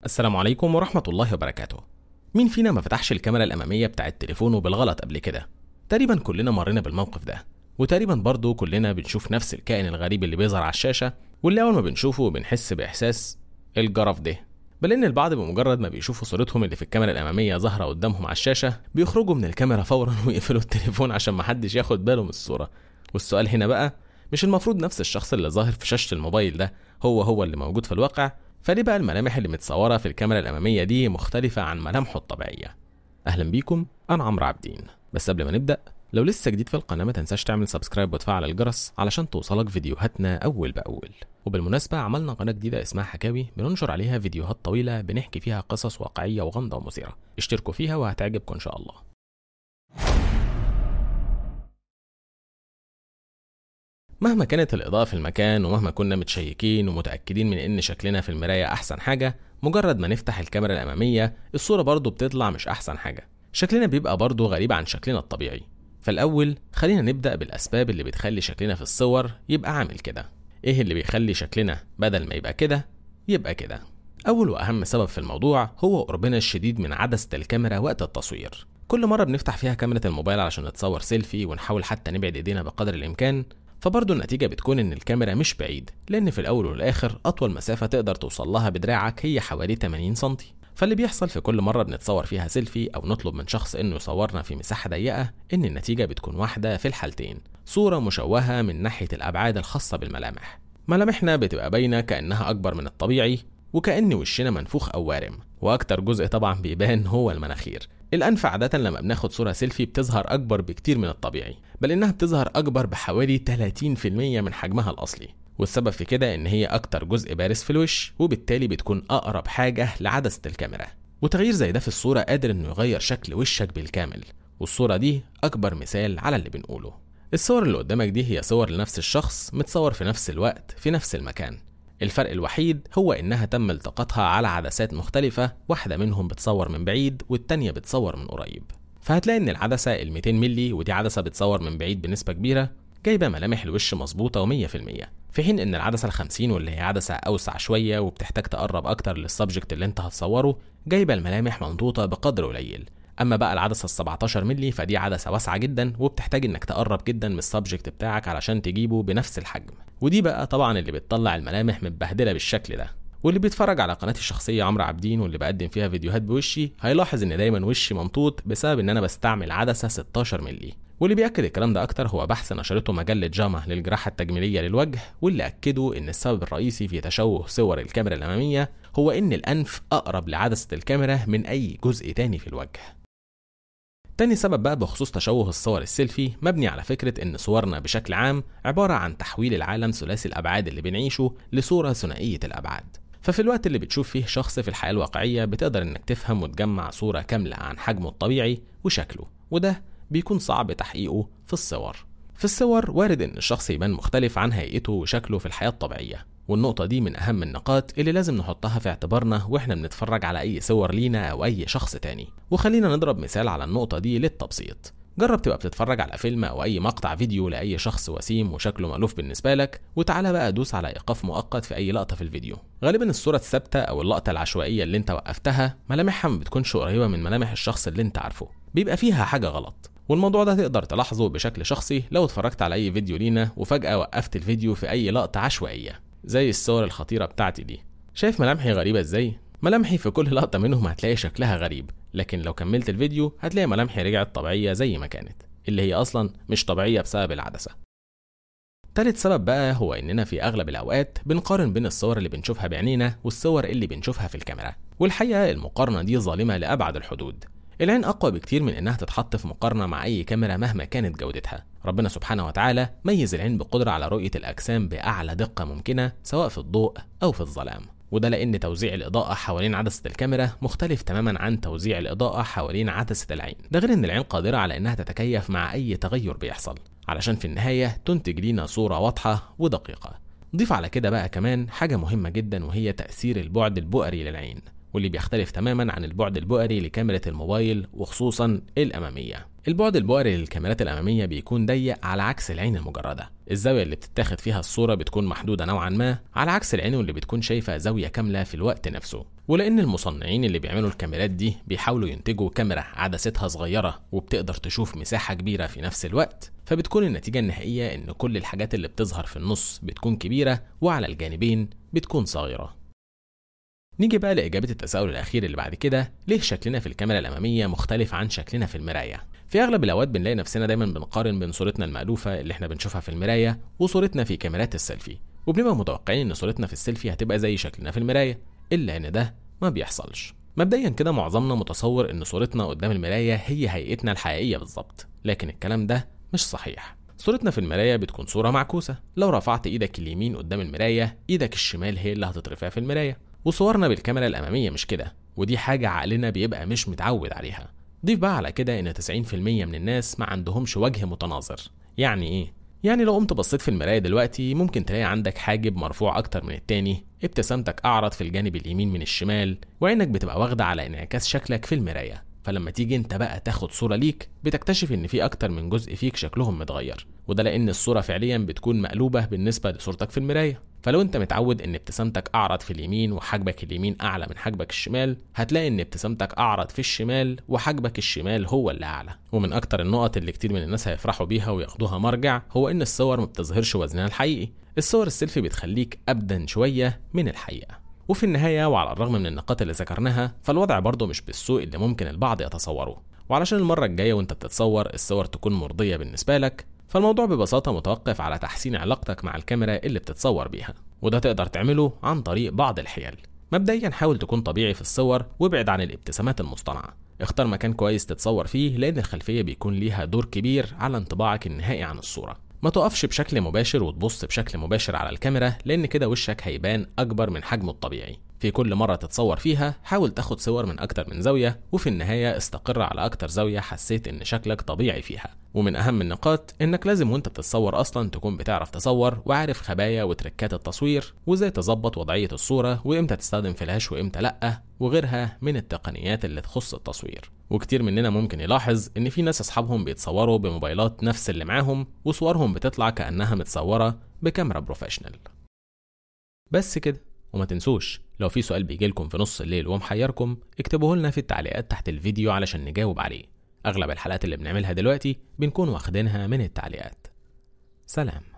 السلام عليكم ورحمة الله وبركاته مين فينا ما فتحش الكاميرا الأمامية بتاعة تليفونه بالغلط قبل كده؟ تقريبا كلنا مرينا بالموقف ده وتقريبا برضه كلنا بنشوف نفس الكائن الغريب اللي بيظهر على الشاشة واللي أول ما بنشوفه بنحس بإحساس الجرف ده بل إن البعض بمجرد ما بيشوفوا صورتهم اللي في الكاميرا الأمامية ظاهرة قدامهم على الشاشة بيخرجوا من الكاميرا فورا ويقفلوا التليفون عشان محدش ياخد باله من الصورة والسؤال هنا بقى مش المفروض نفس الشخص اللي ظاهر في شاشة الموبايل ده هو هو اللي موجود في الواقع فليه بقى الملامح اللي متصورة في الكاميرا الأمامية دي مختلفة عن ملامحه الطبيعية أهلا بيكم أنا عمرو عابدين بس قبل ما نبدأ لو لسه جديد في القناة ما تنساش تعمل سبسكرايب وتفعل الجرس علشان توصلك فيديوهاتنا أول بأول وبالمناسبة عملنا قناة جديدة اسمها حكاوي بننشر عليها فيديوهات طويلة بنحكي فيها قصص واقعية وغامضة ومثيرة اشتركوا فيها وهتعجبكم إن شاء الله مهما كانت الإضاءة في المكان ومهما كنا متشيكين ومتأكدين من إن شكلنا في المراية أحسن حاجة مجرد ما نفتح الكاميرا الأمامية الصورة برضه بتطلع مش أحسن حاجة شكلنا بيبقى برضه غريب عن شكلنا الطبيعي فالأول خلينا نبدأ بالأسباب اللي بتخلي شكلنا في الصور يبقى عامل كده إيه اللي بيخلي شكلنا بدل ما يبقى كده يبقى كده أول وأهم سبب في الموضوع هو قربنا الشديد من عدسة الكاميرا وقت التصوير كل مرة بنفتح فيها كاميرا الموبايل علشان نتصور سيلفي ونحاول حتى نبعد ايدينا بقدر الإمكان فبرضه النتيجة بتكون إن الكاميرا مش بعيد لأن في الأول والآخر أطول مسافة تقدر توصل لها بدراعك هي حوالي 80 سنتي فاللي بيحصل في كل مرة بنتصور فيها سيلفي أو نطلب من شخص إنه يصورنا في مساحة ضيقة إن النتيجة بتكون واحدة في الحالتين صورة مشوهة من ناحية الأبعاد الخاصة بالملامح ملامحنا بتبقى باينة كأنها أكبر من الطبيعي وكأن وشنا منفوخ أو وارم وأكتر جزء طبعا بيبان هو المناخير الأنف عادة لما بناخد صورة سيلفي بتظهر أكبر بكتير من الطبيعي بل إنها بتظهر أكبر بحوالي 30% من حجمها الأصلي والسبب في كده إن هي أكتر جزء بارز في الوش وبالتالي بتكون أقرب حاجة لعدسة الكاميرا وتغيير زي ده في الصورة قادر إنه يغير شكل وشك بالكامل والصورة دي أكبر مثال على اللي بنقوله الصور اللي قدامك دي هي صور لنفس الشخص متصور في نفس الوقت في نفس المكان الفرق الوحيد هو إنها تم التقاطها على عدسات مختلفة واحدة منهم بتصور من بعيد والتانية بتصور من قريب فهتلاقي إن العدسة ال 200 ملي ودي عدسة بتصور من بعيد بنسبة كبيرة جايبة ملامح الوش مظبوطة و100% في حين إن العدسة ال 50 واللي هي عدسة أوسع شوية وبتحتاج تقرب أكتر للسبجكت اللي أنت هتصوره جايبة الملامح ممطوطة بقدر قليل اما بقى العدسه ال 17 مللي فدي عدسه واسعه جدا وبتحتاج انك تقرب جدا من السبجكت بتاعك علشان تجيبه بنفس الحجم ودي بقى طبعا اللي بتطلع الملامح متبهدله بالشكل ده واللي بيتفرج على قناتي الشخصيه عمرو عابدين واللي بقدم فيها فيديوهات بوشي هيلاحظ ان دايما وشي ممطوط بسبب ان انا بستعمل عدسه 16 مللي واللي بيأكد الكلام ده أكتر هو بحث نشرته مجلة جاما للجراحة التجميلية للوجه واللي أكدوا إن السبب الرئيسي في تشوه صور الكاميرا الأمامية هو إن الأنف أقرب لعدسة الكاميرا من أي جزء تاني في الوجه تاني سبب بقى بخصوص تشوه الصور السيلفي مبني على فكرة إن صورنا بشكل عام عبارة عن تحويل العالم ثلاثي الأبعاد اللي بنعيشه لصورة ثنائية الأبعاد ففي الوقت اللي بتشوف فيه شخص في الحياة الواقعية بتقدر إنك تفهم وتجمع صورة كاملة عن حجمه الطبيعي وشكله وده بيكون صعب تحقيقه في الصور في الصور وارد إن الشخص يبان مختلف عن هيئته وشكله في الحياة الطبيعية والنقطة دي من أهم النقاط اللي لازم نحطها في اعتبارنا وإحنا بنتفرج على أي صور لينا أو أي شخص تاني وخلينا نضرب مثال على النقطة دي للتبسيط جرب تبقى بتتفرج على فيلم أو أي مقطع فيديو لأي شخص وسيم وشكله مألوف بالنسبة لك وتعالى بقى دوس على إيقاف مؤقت في أي لقطة في الفيديو غالبا الصورة الثابتة أو اللقطة العشوائية اللي أنت وقفتها ملامحها ما بتكونش قريبة من ملامح الشخص اللي أنت عارفه بيبقى فيها حاجة غلط والموضوع ده تقدر تلاحظه بشكل شخصي لو اتفرجت على أي فيديو لينا وفجأة وقفت الفيديو في أي لقطة عشوائية زي الصور الخطيرة بتاعتي دي شايف ملامحي غريبة ازاي؟ ملامحي في كل لقطة منهم هتلاقي شكلها غريب لكن لو كملت الفيديو هتلاقي ملامحي رجعت طبيعية زي ما كانت اللي هي أصلا مش طبيعية بسبب العدسة تالت سبب بقى هو إننا في أغلب الأوقات بنقارن بين الصور اللي بنشوفها بعينينا والصور اللي بنشوفها في الكاميرا والحقيقة المقارنة دي ظالمة لأبعد الحدود العين أقوى بكتير من إنها تتحط في مقارنة مع أي كاميرا مهما كانت جودتها ربنا سبحانه وتعالى ميز العين بقدرة على رؤية الأجسام بأعلى دقة ممكنة سواء في الضوء أو في الظلام وده لأن توزيع الإضاءة حوالين عدسة الكاميرا مختلف تماما عن توزيع الإضاءة حوالين عدسة العين ده غير إن العين قادرة على إنها تتكيف مع أي تغير بيحصل علشان في النهاية تنتج لينا صورة واضحة ودقيقة ضيف على كده بقى كمان حاجة مهمة جدا وهي تأثير البعد البؤري للعين واللي بيختلف تماما عن البعد البؤري لكاميرا الموبايل وخصوصا الأمامية البعد البؤري للكاميرات الأمامية بيكون ضيق على عكس العين المجردة الزاوية اللي بتتاخد فيها الصورة بتكون محدودة نوعا ما على عكس العين اللي بتكون شايفة زاوية كاملة في الوقت نفسه ولأن المصنعين اللي بيعملوا الكاميرات دي بيحاولوا ينتجوا كاميرا عدستها صغيرة وبتقدر تشوف مساحة كبيرة في نفس الوقت فبتكون النتيجة النهائية إن كل الحاجات اللي بتظهر في النص بتكون كبيرة وعلى الجانبين بتكون صغيرة نيجي بقى لإجابة التساؤل الأخير اللي بعد كده ليه شكلنا في الكاميرا الأمامية مختلف عن شكلنا في المراية في أغلب الأوقات بنلاقي نفسنا دايما بنقارن بين صورتنا المألوفة اللي احنا بنشوفها في المراية وصورتنا في كاميرات السيلفي وبنبقى متوقعين إن صورتنا في السيلفي هتبقى زي شكلنا في المراية إلا إن ده ما بيحصلش مبدئيا كده معظمنا متصور إن صورتنا قدام المراية هي هيئتنا الحقيقية بالظبط لكن الكلام ده مش صحيح صورتنا في المراية بتكون صورة معكوسة لو رفعت ايدك اليمين قدام المراية ايدك الشمال هي اللي هتترفع في المراية وصورنا بالكاميرا الأمامية مش كده ودي حاجة عقلنا بيبقى مش متعود عليها ضيف بقى على كده إن 90% من الناس ما عندهمش وجه متناظر يعني إيه؟ يعني لو قمت بصيت في المراية دلوقتي ممكن تلاقي عندك حاجب مرفوع أكتر من التاني ابتسامتك أعرض في الجانب اليمين من الشمال وعينك بتبقى واخدة على انعكاس شكلك في المراية فلما تيجي انت بقى تاخد صورة ليك بتكتشف ان في اكتر من جزء فيك شكلهم متغير وده لان الصورة فعليا بتكون مقلوبة بالنسبة لصورتك في المراية فلو انت متعود ان ابتسامتك اعرض في اليمين وحاجبك اليمين اعلى من حاجبك الشمال هتلاقي ان ابتسامتك اعرض في الشمال وحاجبك الشمال هو اللي اعلى ومن اكتر النقط اللي كتير من الناس هيفرحوا بيها وياخدوها مرجع هو ان الصور ما بتظهرش وزنها الحقيقي الصور السيلفي بتخليك ابدا شوية من الحقيقة وفي النهاية وعلى الرغم من النقاط اللي ذكرناها فالوضع برضه مش بالسوء اللي ممكن البعض يتصوره وعلشان المرة الجاية وانت بتتصور الصور تكون مرضية بالنسبة لك فالموضوع ببساطة متوقف على تحسين علاقتك مع الكاميرا اللي بتتصور بيها وده تقدر تعمله عن طريق بعض الحيل مبدئيا حاول تكون طبيعي في الصور وابعد عن الابتسامات المصطنعة اختار مكان كويس تتصور فيه لأن الخلفية بيكون ليها دور كبير على انطباعك النهائي عن الصورة ما تقفش بشكل مباشر وتبص بشكل مباشر على الكاميرا لأن كده وشك هيبان أكبر من حجمه الطبيعي في كل مرة تتصور فيها حاول تاخد صور من أكتر من زاوية وفي النهاية استقر على أكتر زاوية حسيت إن شكلك طبيعي فيها ومن أهم النقاط إنك لازم وأنت بتتصور أصلا تكون بتعرف تصور وعارف خبايا وتركات التصوير وإزاي تظبط وضعية الصورة وإمتى تستخدم فلاش وإمتى لأ وغيرها من التقنيات اللي تخص التصوير وكتير مننا ممكن يلاحظ إن في ناس أصحابهم بيتصوروا بموبايلات نفس اللي معاهم وصورهم بتطلع كأنها متصورة بكاميرا بروفيشنال بس كده وما تنسوش لو في سؤال بيجيلكم في نص الليل ومحيركم اكتبوه لنا في التعليقات تحت الفيديو علشان نجاوب عليه اغلب الحلقات اللي بنعملها دلوقتي بنكون واخدينها من التعليقات سلام